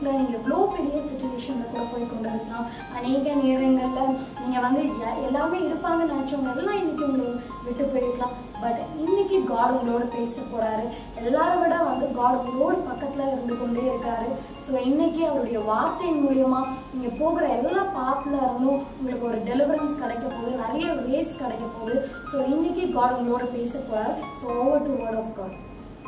லைஃப்பில் நீங்கள் எவ்வளோ பெரிய சுச்சுவேஷனில் கூட போய் கொண்டு இருக்கலாம் அநேக நேரங்களில் நீங்கள் வந்து எ- எல்லாமே இருப்பாங்கன்னு நினச்சவங்க எல்லாம் இன்னைக்கு உங்களை விட்டு போயிருக்கலாம் பட் இன்னைக்கு காட் உங்களோட பேச போகிறாரு எல்லாரும் விட வந்து காட் உங்களோட பக்கத்தில் இருந்து கொண்டே இருக்காரு ஸோ இன்னைக்கு அவருடைய வார்த்தையின் மூலியமா நீங்கள் போகிற எல்லா பாத்துல இருந்தும் உங்களுக்கு ஒரு டெலிவரன்ஸ் கிடைக்க போகுது நிறைய வேஸ் கிடைக்க போகுது ஸோ இன்னைக்கு காட் உங்களோட பேச போகிறார் so over to word of God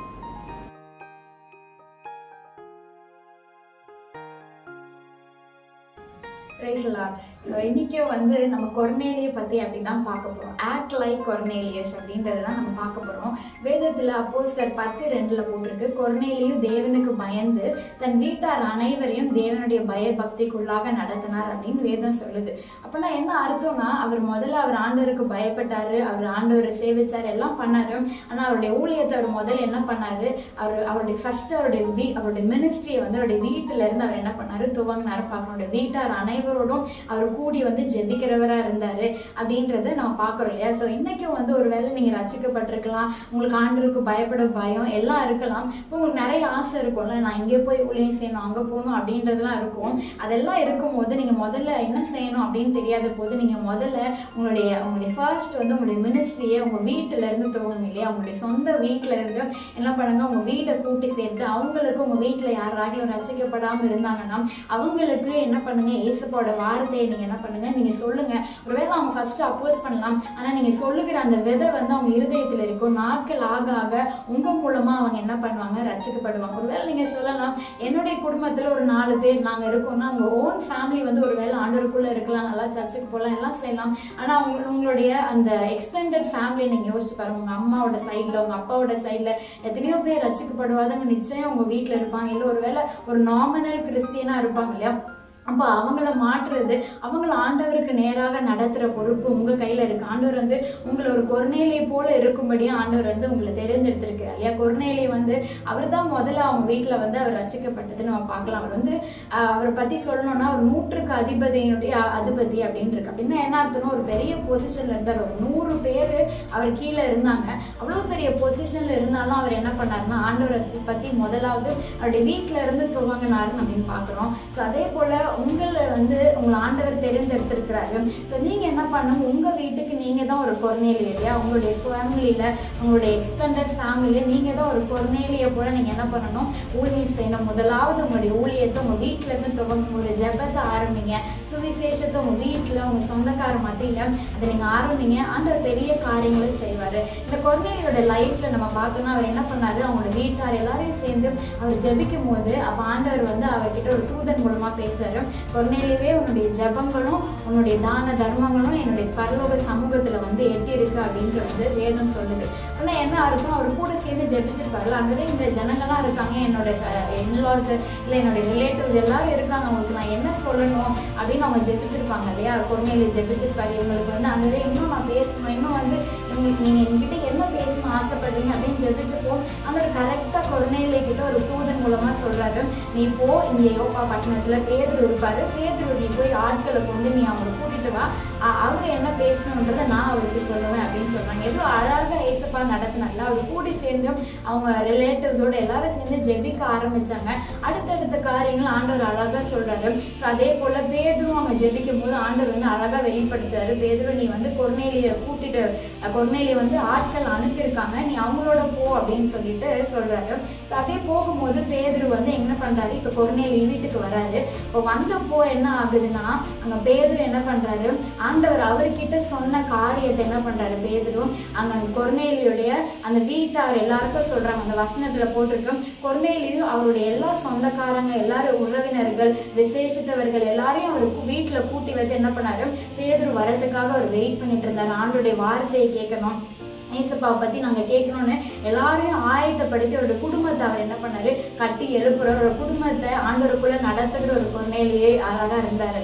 praise Lord so இன்றைக்கும் வந்து நம்ம கொர்னேலியை பற்றி அப்படி தான் பார்க்க போகிறோம் ஆக்ட் லைக் கொர்னேலியஸ் அப்படின்றது தான் நம்ம பார்க்க போகிறோம் வேதத்தில் அப்போஸ்தலர் பத்து ரெண்டில் போட்டிருக்கு கொர்னேலியும் தேவனுக்கு பயந்து தன் வீட்டார் அனைவரையும் தேவனுடைய பயபக்திக்குள்ளாக நடத்தினார் அப்படின்னு வேதம் சொல்லுது அப்படின்னா என்ன அர்த்தம்னா அவர் முதல்ல அவர் ஆண்டவருக்கு பயப்பட்டாரு அவர் ஆண்டவரை சேவிச்சார் எல்லாம் பண்ணாரு ஆனால் அவருடைய ஊழியத்தை அவர் முதல்ல என்ன பண்ணாரு அவர் அவருடைய ஃபர்ஸ்ட் அவருடைய வீ அவருடைய மினிஸ்ட்ரியை வந்து அவருடைய வீட்டுல இருந்து அவர் என்ன பண்ணாரு துவங்கினாரு பார்க்கணும் அவருடைய வீட்டார் அனைவரோடும் அவர் கூடி வந்து ஜெபிக்கிறவரா இருந்தாரு அப்படின்றத நம்ம பார்க்குறோம் இல்லையா ஸோ இன்னைக்கும் வந்து ஒருவேளை நீங்க ரசிக்கப்பட்டிருக்கலாம் உங்களுக்கு ஆண்டருக்கு பயப்பட பயம் எல்லாம் இருக்கலாம் இப்போ உங்களுக்கு நிறைய ஆசை இருக்கும்ல நான் இங்கே போய் ஊழியம் செய்யணும் அங்கே போகணும் அப்படின்றதுலாம் இருக்கும் அதெல்லாம் இருக்கும்போது நீங்க முதல்ல என்ன செய்யணும் அப்படின்னு தெரியாத போது நீங்க முதல்ல உங்களுடைய உங்களுடைய ஃபர்ஸ்ட் வந்து உங்களுடைய மினிஸ்ட்ரியை உங்க வீட்டுல இருந்து துவங்கணும் இல்லையா உங்களுடைய சொந்த வீட்டுல இருந்து என்ன பண்ணுங்க உங்க வீட்டை கூட்டி சேர்த்து அவங்களுக்கு உங்க வீட்டுல யாராகிலும் ரசிக்கப்படாம இருந்தாங்கன்னா அவங்களுக்கு என்ன பண்ணுங்க ஏசப்போட வார்த்தையை நீங்க என்ன பண்ணுங்க நீங்க சொல்லுங்க ஒருவேளை அவங்க ஃபர்ஸ்ட் அப்போஸ் பண்ணலாம் ஆனா நீங்க சொல்லுகிற அந்த விதை வந்து அவங்க இருதயத்துல இருக்கும் நாட்கள் ஆக ஆக உங்க மூலமா அவங்க என்ன பண்ணுவாங்க ரசிக்கப்படுவாங்க ஒருவேளை நீங்க சொல்லலாம் என்னுடைய குடும்பத்துல ஒரு நாலு பேர் நாங்க இருக்கோம்னா உங்க ஓன் ஃபேமிலி வந்து ஒருவேளை ஆண்டவருக்குள்ள இருக்கலாம் நல்லா சர்ச்சுக்கு போகலாம் எல்லாம் செய்யலாம் ஆனா உங்க- உங்களுடைய அந்த எக்ஸ்டெண்டட் ஃபேமிலி நீங்க யோசிச்சு பாருங்க உங்க அம்மாவோட சைட்ல உங்க அப்பாவோட சைட்ல எத்தனையோ பேர் ரசிக்கப்படுவாதவங்க நிச்சயம் உங்க வீட்ல இருப்பாங்க இல்ல ஒருவேளை ஒரு நாமினல் கிறிஸ்டியனா இருப்பாங்க இல்லையா அப்போ அவங்கள மாற்றுறது அவங்கள ஆண்டவருக்கு நேராக நடத்துற பொறுப்பு உங்க கையில இருக்கு ஆண்டவர் வந்து உங்களை ஒரு கொர்நேலியை போல இருக்கும்படியா ஆண்டவர் வந்து உங்களை தெரிந்தெடுத்திருக்கிறார் இல்லையா கொர்நேலியை வந்து அவர் தான் முதல்ல அவங்க வீட்டுல வந்து அவர் ரசிக்கப்பட்டது நம்ம பார்க்கலாம் அவர் வந்து ஆஹ், அவரை பத்தி சொல்லணும்னா ஒரு நூற்றுக்கு அதிபதியினுடைய அதிபதி அப்படின்னு இருக்கு அப்படின்னா என்ன அர்த்தம்னா ஒரு பெரிய பொசிஷன்ல இருந்தார் ஒரு நூறு பேர் அவர் கீழே இருந்தாங்க அவ்வளோ பெரிய பொசிஷன்ல இருந்தாலும் அவர் என்ன பண்ணாருன்னா ஆண்டவரை பத்தி முதலாவது அவருடைய வீட்ல இருந்து துவங்கினாருன்னு அப்படின்னு பார்க்குறோம் ஸோ அதே போல உங்களை வந்து உங்களை ஆண்டவர் தேர்ந்தெடுத்திருக்கிறாரு ஸோ நீங்க என்ன பண்ணணும் உங்க வீட்டுக்கு நீங்க தான் ஒரு கொர்நேலி இல்லையா உங்களுடைய ஃபேமிலியில உங்களுடைய எக்ஸ்டெண்டட் ஃபேமிலியில நீங்க தான் ஒரு கொர்நேலியை போல நீங்க என்ன பண்ணணும் ஊழியம் செய்யணும் முதலாவது உங்களுடைய ஊழியத்தை உங்க வீட்ல இருந்து துவங்க ஒரு ஜெபத்தை ஆரம்பிங்க சுவிசேஷத்தை உங்க வீட்டுல உங்க சொந்தக்கார மத்தியில அதை நீங்க ஆரம்பிங்க ஆண்டவர் பெரிய காரியங்களை செய்வாரு இந்த கொர்நேலியோட லைஃப்ல நம்ம பார்த்தோம்னா அவர் என்ன பண்ணாரு அவங்களோட வீட்டார் எல்லாரையும் சேர்ந்து அவர் ஜெபிக்கும் போது அப்ப ஆண்டவர் வந்து அவர்கிட்ட ஒரு தூதன் மூலமா பேசுறாரு கொர்நேலியவே உன்னுடைய ஜெபங்களும் உன்னுடைய தான தர்மங்களும் என்னுடைய பரலோக சமூகத்துல வந்து எட்டி இருக்கு அப்படின்றது வந்து வேதம் சொல்லுது ஆனா என்ன அர்த்தம் அவர் கூட சேர்ந்து ஜெபிச்சிருப்பாருல அங்கே இந்த ஜனங்கள்லாம் இருக்காங்க என்னோட இன்லாஸ் இல்லை என்னுடைய ரிலேட்டிவ்ஸ் எல்லாரும் இருக்காங்க அவங்களுக்கு நான் என்ன சொல்லணும் அப்படின்னு அவங்க ஜெபிச்சிருப்பாங்க இல்லையா கொர்நேலி ஜெபிச்சிருப்பாரு இவங்களுக்கு வந்து அந்த இன்னும் நான் பேசணும் இன்னும் வந்து உங்களுக்கு நீங்க என்கிட்ட என்ன பேசணும் ஆசைப்படுறீங்க அப்படின்னு ஜெபிச்சப்போ அவர் கரெக்டாக கொர்நேலி கிட்ட ஒரு தூதன் மூலமா சொல்றாரு நீ போ இங்க யோகா பட்டணத்துல பேதர் இருப்பாரு பேதர் நீ போய் ஆட்களை கொண்டு நீ அவங்களை கூட்டிட்டு வா அ- அவர் என்ன பேசணுன்றதை நான் அவருக்கு சொல்லுவேன் அப்படின்னு சொல்றாங்க எவ்வளோ அழகா ஏசப்பா நடத்தினால அவர் கூடி சேர்ந்து அவங்க ரிலேட்டிவ்ஸோட எல்லாரும் சேர்ந்து ஜெபிக்க ஆரம்பிச்சாங்க அடுத்தடுத்த காரியங்கள் ஆண்டவர் அழகா சொல்றாரு ஸோ அதே போல பேதுரும் அவங்க ஜெபிக்கும் போது ஆண்டவர் வந்து அழகா வெளிப்படுத்துறாரு பேதுரு நீ வந்து கொர்நேலியை கூட்டிட்டு அஹ், கொர்நேலியை வந்து ஆட்கள் அனுப்பியிருக்காங்க நீ அவங்களோட போ அப்படின்னு சொல்லிட்டு சொல்றாரு ஸோ அப்படியே போகும்போது பேதுரு வந்து என்ன பண்றாரு இப்போ கொர்நேலி வீட்டுக்கு வராரு இப்போ வந்தப்போ என்ன ஆகுதுன்னா அங்க பேதுரு என்ன பண்றாரு ஆண்டவர் அவர்கிட்ட சொன்ன காரியத்தை என்ன பண்றாரு பேதுரும் அங்க கொர்நேலியுடைய அந்த வீட்டார் எல்லாருக்கும் சொல்றாங்க அந்த வசனத்துல போட்டிருக்கு கொர்நேலியும் அவருடைய எல்லா சொந்தக்காரங்க எல்லாரும் உறவினர்கள் விசேஷித்தவர்கள் எல்லாரையும் அவர் கு- வீட்டுல கூட்டி வச்சு என்ன பண்ணாரு பேதுரு வரதுக்காக அவர் வெயிட் பண்ணிட்டு இருந்தாரு ஆண்டுடைய வார்த்தையை கேட்கணும் ஏசப்பாவை பத்தி நாங்க கேட்கணும்னு எல்லாரையும் ஆயத்தப்படுத்தி அவருடைய குடும்பத்தை அவர் என்ன பண்ணாரு கட்டி எழுப்புற ஒரு குடும்பத்தை ஆண்டவருக்குள்ள நடத்துகிற ஒரு கொர்நேலியே அழகா இருந்தார் இல்லையா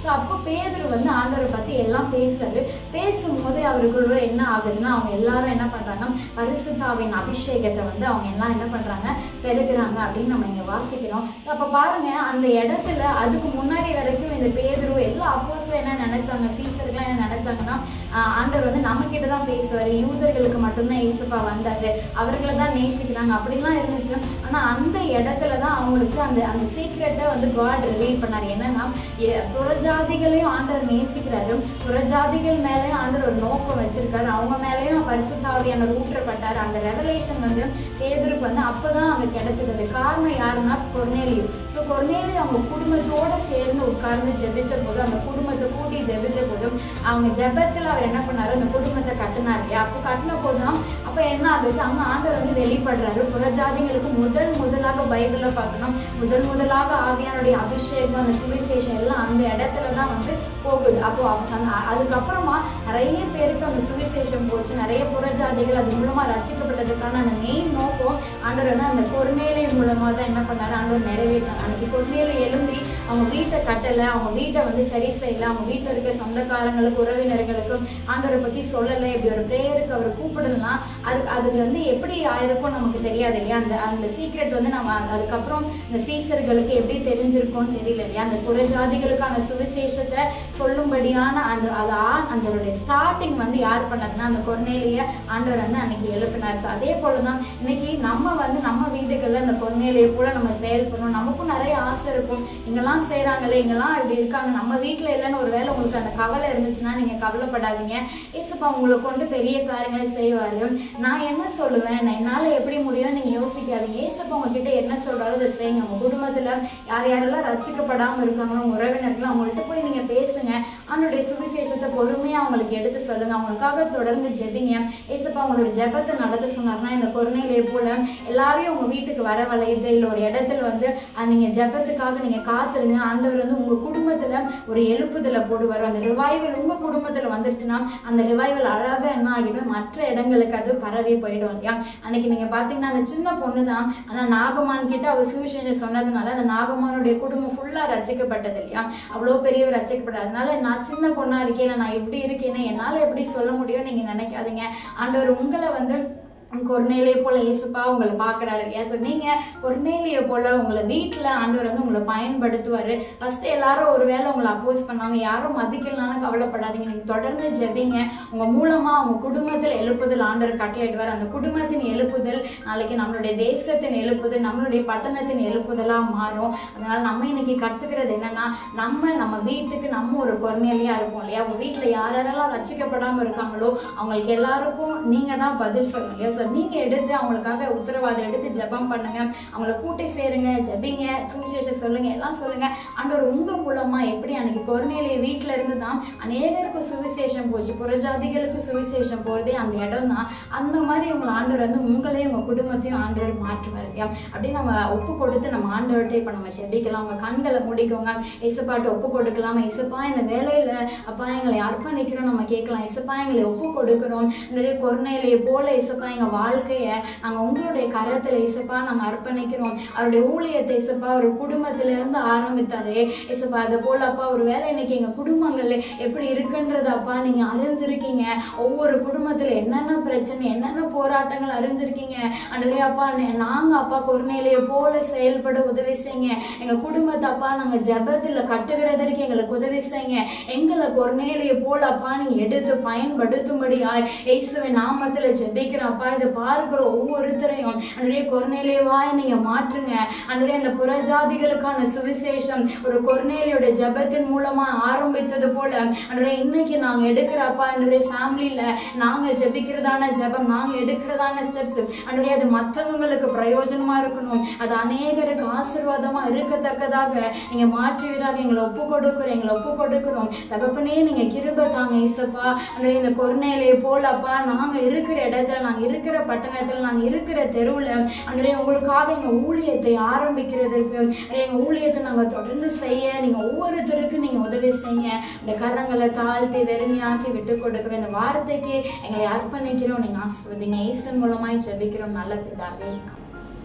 ஸோ அப்போ பேதர் வந்து ஆண்டவரை பற்றி எல்லாம் பேசுறாரு பேசும்போது அவர்களுக்குள்ள என்ன ஆகுதுன்னா அவங்க எல்லாரும் என்ன பண்ணுறாங்க பரிசுத்தாவின் அபிஷேகத்தை வந்து அவங்க எல்லாம் என்ன பண்ணுறாங்க பெருகுறாங்க அப்படின்னு நம்ம இங்கே வாசிக்கிறோம் ஸோ அப்போ பாருங்க அந்த இடத்துல அதுக்கு முன்னாடி வரைக்கும் இந்த பேதரு எல்லா அப்போஸும் என்ன நினைச்சாங்க சீசர்கள்லாம் என்ன நினைச்சாங்கன்னா ஆஹ் ஆண்டவர் வந்து நம்ம கிட்ட தான் பேசுவார் யூதர்களுக்கு மட்டும்தான் ஏசுப்பா வந்தாரு அவர்களை தான் நேசிக்கிறாங்க அப்படிலாம் இருந்துச்சு ஆனால் அந்த இடத்துல தான் அவங்களுக்கு அந்த அந்த சீக்ரெட்டை வந்து காட் ரிவீல் பண்ணார் என்னன்னா எ- புறஜாதிகளையும் ஆண்டவர் நேசிக்கிறாரு புறஜாதிகள் மேலேயும் ஆண்டவர் ஒரு நோக்கம் வச்சிருக்காரு அவங்க மேலேயும் பரிசுத்தாவியான ஊற்றப்பட்டார் அந்த ரெவலேஷன் வந்து பேதருக்கு வந்து அப்பதான் அங்க கிடைச்சது அது காரணம் யாருன்னா கொர்நேலியு ஸோ கொர்நேலியு அவங்க குடும்பத்தோட சேர்ந்து உட்கார்ந்து ஜெபிச்ச போது அந்த குடும்பத்தை கூட்டி ஜெபிச்ச போதும் அவங்க ஜெபத்துல அவர் என்ன பண்ணாரு அந்த குடும்பத்தை கட்டினார் இல்லையா அப்போ கட்டின போதுதான் அப்போ என்ன ஆகுச்சு அங்க ஆண்டவர் வந்து வெளிப்படுறாரு புறஜாதிகளுக்கு முதல் முதலாக பைபிள்ல பார்த்தோம்னா முதல் முதலாக ஆவியானுடைய அபிஷேகம் அந்த சுவிசேஷம் எல்லாம் அந்த இடத்துல தான் வந்து போகுது அப்போ அவங்க அந்த- அதுக்கப்புறமா நிறைய பேருக்கு அந்த சுவிசேஷம் போச்சு நிறைய புறஜாதிகள் அது மூலமா ரசிக்கப்பட்டதுக்கான அந்த மெயின் நோக்கம் ஆண்டவர் வந்து அந்த கொர்நேலை மூலமா தான் என்ன பண்ணாரு ஆண்டவர் நிறைவேற்றாங்க அன்னைக்கு கொர்நேலை எழும்பி அவங்க வீட்டை கட்டல அவங்க வீட்டை வந்து சரி செய்யல அவங்க வீட்டில் இருக்க சொந்தக்காரங்களுக்கு உறவினர்களுக்கு ஆண்டவரை பத்தி சொல்லலை இப்படி ஒரு ப்ரேயருக்கு அவர் கூப்பிடலாம் அதுக்கு அதுக்கு வந்து எப்படி ஆயிருக்கும் நமக்கு தெரியாது இல்லையா அந்த அந்த சீக்ரெட் வந்து நம்ம அந்த- அதுக்கப்புறம் இந்த சீஷர்களுக்கு எப்படி தெரிஞ்சிருக்கும்னு தெரியல இல்லையா அந்த புறஜாதிகளுக்கான சுவிசேஷத்தை சொல்லும்படியான அந்த அது ஆ- அதனுடைய ஸ்டார்டிங் வந்து யார் பண்ணாருன்னா அந்த கொர்நேலிய ஆண்டவர் வந்து அன்னைக்கு எழுப்பினார் ஸோ அதே போல தான் இன்னைக்கு நம்ம வந்து நம்ம வீடுகளில் அந்த கொர்நேலியை போல நம்ம செயல்படணும் நமக்கும் நிறைய ஆசை இருக்கும் இங்கெல்லாம் செய்கிறாங்களே இங்கெல்லாம் இப்படி இருக்காங்க நம்ம வீட்டில் இல்லைன்னு ஒரு வேளை உங்களுக்கு அந்த கவலை இருந்துச்சுன்னா நீங்கள் கவலைப்படாதீங்க ஏசப்பா உங்களை கொண்டு பெரிய காரியங்களை செய்வார் நான் என்ன சொல்லுவேன் நான் என்னால் எப்படி முடியும் நீங்கள் யோசிக்காதீங்க ஏசப்பா உங்ககிட்ட என்ன சொல்கிறாரோ அதை செய்யுங்க உங்கள் குடும்பத்தில் யார் யாரெல்லாம் ரசிக்கப்படாமல் இருக்காங்களோ உங்க உறவினர்கள் அவங்கள்ட்ட போய் நீங்கள் பேசுங்க அவனுடைய சுவிசேஷத்தை பொறுமையாக அவங்களுக்கு எடுத்து சொல்லுங்க அவங்களுக்காக தொடர்ந்து ஜெபிங்க ஏசப்பா அவங்களோட ஜெபத்தை நடத்த சொன்னார்னா இந்த கொரோனையிலே போல எல்லாரையும் உங்க வீட்டுக்கு வரவழைத்து இல்லை ஒரு இடத்துல வந்து அஹ், நீங்க ஜெபத்துக்காக நீங்க காத்துருங்க ஆண்டவர் வந்து உங்க குடும்பத்துல ஒரு எழுப்புதலை போடுவார் அந்த ரிவைவல் உங்க குடும்பத்துல வந்துருச்சுன்னா அந்த ரிவைவல் அழகா என்ன ஆகிடும் மற்ற இடங்களுக்கு அது பரவி போயிடும் இல்லையா அன்னைக்கு நீங்க பாத்தீங்கன்னா அந்த சின்ன பொண்ணு தான் ஆனா நாகமான் கிட்ட அவ சுவிசேஷம் சொன்னதுனால அந்த நாகமானுடைய குடும்பம் ஃபுல்லா ரசிக்கப்பட்டது இல்லையா அவ்வளோ பெரியவர் ரசிக்கப்பட்டது அதனால நான் சின்ன பொண்ணா இருக்கேன் நான் எப்படி இருக்கேன்னு என்னால எப்படி சொல்ல முடியும் நீங்க நினைக்காதீங்க ஆண்டவர் உங்களை வந்து கொர்நேலியை போல இயேசுப்பா உங்களை பார்க்குறாரு இல்லையா ஸோ நீங்கள் கொர்நேலியை போல உங்களை வீட்டில் ஆண்டவர் வந்து உங்களை பயன்படுத்துவார் ஃபஸ்ட்டு எல்லாரும் ஒரு வேளை உங்களை அப்போஸ் பண்ணாங்க யாரும் மதிக்கலனாலும் கவலைப்படாதீங்க நீங்கள் தொடர்ந்து ஜெபிங்க உங்கள் மூலமாக உங்கள் குடும்பத்தில் எழுப்புதல் ஆண்டவர் கட்டளையிடுவார் அந்த குடும்பத்தின் எழுப்புதல் நாளைக்கு நம்மளுடைய தேசத்தின் எழுப்புதல் நம்மளுடைய பட்டணத்தின் எழுப்புதலாக மாறும் அதனால நம்ம இன்னைக்கு கற்றுக்கிறது என்னன்னா நம்ம நம்ம வீட்டுக்கு நம்ம ஒரு கொர்நேலியாக இருப்போம் இல்லையா உங்கள் வீட்டில் யார் யாரெல்லாம் ரசிக்கப்படாமல் இருக்காங்களோ அவங்களுக்கு எல்லாருக்கும் நீங்கள் தான் பதில் சொல்லணும் இல்லையா ஸோ நீங்கள் எடுத்து அவங்களுக்காக உத்தரவாதம் எடுத்து ஜெபம் பண்ணுங்க அவங்கள கூட்டி சேருங்க ஜெபிங்க சுவிசேஷம் சொல்லுங்க எல்லாம் சொல்லுங்க ஆண்டவர் உங்க மூலமா எப்படி அன்னைக்கு கொரோனையிலே வீட்டில இருந்து தான் அநேகருக்கு சுவிசேஷம் போச்சு புறஜாதிகளுக்கு சுவிசேஷம் போறதே அந்த இடம் தான் அந்த மாதிரி உங்களை ஆண்டவர் வந்து உங்களையும் உங்க குடும்பத்தையும் ஆண்டவர் மாற்றுவார் இல்லையா அப்படியே நம்ம ஒப்பு கொடுத்து நம்ம ஆண்டவர்கிட்ட இப்போ நம்ம ஜெபிக்கலாம் உங்க கண்களை முடிக்கோங்க இசப்பாட்டு ஒப்பு கொடுக்கலாம் இசப்பா இந்த வேலையில அப்பா எங்களை அர்ப்பணிக்கிறோம் நம்ம கேட்கலாம் இசப்பா எங்களை ஒப்பு கொடுக்கிறோம் நிறைய கொரோனையிலே போல இசப்பா எங்க வாழ்க்கையை நாங்க உங்களுடைய கரத்துல இசப்பா நாங்க அர்ப்பணிக்கிறோம் அவருடைய ஊழியத்தை இசப்பா ஒரு குடும்பத்துல இருந்து ஆரம்பித்தாரு இசப்பா அதை போல அப்பா ஒரு வேலை இன்னைக்கு எங்க குடும்பங்கள்ல எப்படி இருக்குன்றது அப்பா நீங்க அறிஞ்சிருக்கீங்க ஒவ்வொரு குடும்பத்துல என்னென்ன பிரச்சனை என்னென்ன போராட்டங்கள் அறிஞ்சிருக்கீங்க அன்றைய அப்பா நே- நாங்க அப்பா கொரோனையிலேயே போல செயல்பட உதவி செய்யுங்க எங்க குடும்பத்தை அப்பா நாங்க ஜெபத்துல கட்டுகிறதற்கு எங்களுக்கு உதவி செய்யுங்க எங்களை கொரோனையிலேயே போல அப்பா நீங்க எடுத்து பயன்படுத்தும்படியாய் இயேசுவின் நாமத்துல ஜெபிக்கிறோம் அப்பா இதை பார்க்கிற ஒவ்வொருத்தரையும் அன்றைய கொரோனையிலேவாய் நீங்க மாற்றுங்க அன்றைய அந்த புறஜாதிகளுக்கான சுவிசேஷம் ஒரு கொரோனையிலுடைய ஜெபத்தின் மூலமா ஆரம்பித்தது போல அன்றைய இன்னைக்கு நாங்க எடுக்கிற அப்பா என்னுடைய ஃபேமிலியில நாங்க ஜெபிக்கிறதான ஜெபம் நாங்க எடுக்கிறதான ஸ்டெப்ஸ் அன்றைய அது மற்றவங்களுக்கு பிரயோஜனமா இருக்கணும் அது அநேகருக்கு ஆசீர்வாதமா இருக்கத்தக்கதாக நீங்க மாற்றுவீராக எங்களை ஒப்பு கொடுக்கிறோம் எங்களை ஒப்பு கொடுக்கிறோம் தகப்பனே நீங்க கிருப தாங்க இசப்பா அன்றைய இந்த கொரோனையிலே போல அப்பா நாங்க இருக்கிற இடத்துல நாங்க இருக்கிற பட்டணத்துல நாங்க இருக்கிற தெருவுல அன்றைய உங்களுக்காக எங்க ஊழியத்தை ஆரம்பிக்கிறதற்கு அன்றைய எங்க ஊழியத்தை நாங்க தொடர்ந்து செய்ய நீங்க ஒவ்வொருத்தருக்கும் நீங்க உதவி செய்யுங்க இந்த கரங்களை தாழ்த்தி வெறுமையாக்கி விட்டு கொடுக்குறோம் இந்த வார்த்தைக்கு எங்களை அர்ப்பணிக்கிறோம் நீங்க ஆசிர்வதிங்க ஈஸ்வன் மூலமாய் ஜெபிக்கிறோம் நல்ல பிதாவே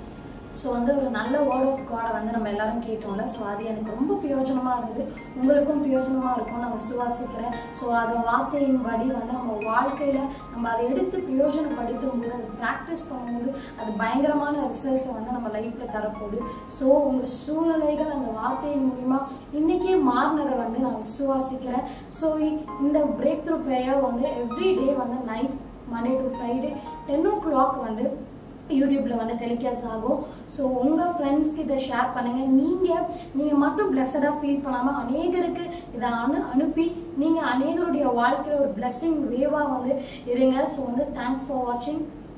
ஸோ வந்து ஒரு நல்ல வேர்ட் ஆஃப் காடை வந்து நம்ம எல்லாரும் கேட்டோம்ல ஸோ அது எனக்கு ரொம்ப பிரயோஜனமாக இருந்தது உங்களுக்கும் பிரயோஜனமாக இருக்கும் நான் விசுவாசிக்கிறேன் ஸோ அதை வார்த்தையின் படி வந்து நம்ம வாழ்க்கையில் நம்ம அதை எடுத்து பிரயோஜனப்படுத்தும் போது அதை ப்ராக்டிஸ் பண்ணும்போது அது பயங்கரமான ரிசல்ட்ஸை வந்து நம்ம லைஃப்பில் தரப்போகுது ஸோ உங்கள் சூழ்நிலைகள் அந்த வார்த்தையின் மூலிமா இன்றைக்கே மாறினதை வந்து நான் விசுவாசிக்கிறேன் ஸோ இந்த பிரேக் த்ரூ ப்ரேயர் வந்து எவ்ரி டே வந்து night Monday to Friday ten o'clock வந்து யூடியூப்ல வந்து டெலிகாஸ்ட் ஆகும் ஸோ உங்கள் ஃப்ரெண்ட்ஸ்க்கு இதை ஷேர் பண்ணுங்கள் நீங்கள் நீங்கள் மட்டும் பிளஸடாக ஃபீல் பண்ணாமல் அநேகருக்கு இதை அனு அனுப்பி நீங்கள் அநேகருடைய வாழ்க்கையில் ஒரு பிளெஸ்ஸிங் வேவாக வந்து இருங்க ஸோ வந்து தேங்க்ஸ் ஃபார் வாட்சிங்